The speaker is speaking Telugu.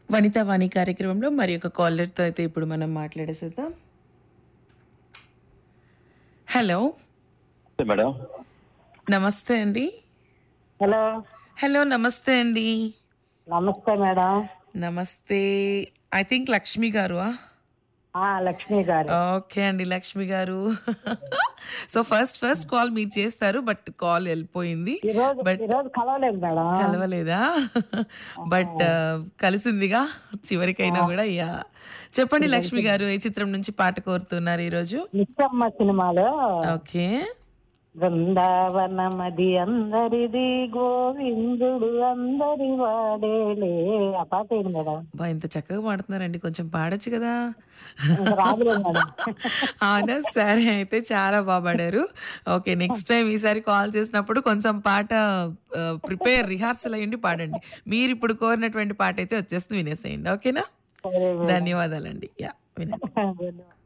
వనితా వాణి కార్యక్రమంలో మరి ఒక కాలర్తో అయితే ఇప్పుడు మనం మాట్లాడేసేద్దాం హలో మేడం నమస్తే అండి హలో హలో నమస్తే అండి నమస్తే మేడం నమస్తే ఐ థింక్ లక్ష్మి గారు ఆ లక్ష్మి గారు ఓకే అండి లక్ష్మి గారు సో ఫస్ట్ ఫస్ట్ కాల్ మీరు చేస్తారు బట్ కాల్ వెళ్ళిపోయింది ఈ రోజు బట్ ఈ రోజు కలవలేదు మేడం కలవలేదా బట్ కలిసిందిగా చివరికైనా కూడా యా చెప్పండి లక్ష్మి గారు ఏ చిత్రం నుంచి పాట కోరుతున్నారు ఈరోజు నిత్యమ్మ సినిమాలో ఓకే బృందావనమది అందరిది గోవిందుడు అందరి వాడేలే ఆ పాట ఏంటి మేడం బా ఇంత చక్కగా పాడుతున్నారండి కొంచెం పాడొచ్చు కదా ఇంకా రాదులేదు మేడం అవునా సరే అయితే చాలా బాగా పాడారు ఓకే నెక్స్ట్ టైం ఈసారి కాల్ చేసినప్పుడు కొంచెం పాట ప్రిపేర్ రిహార్సల్ అయ్యండి పాడండి మీరు ఇప్పుడు కోరినటువంటి పాట అయితే వచ్చేస్తుంది వినేసేయండి ఓకేనా సరే ధన్యవాదాలండి యా వినండి మేడం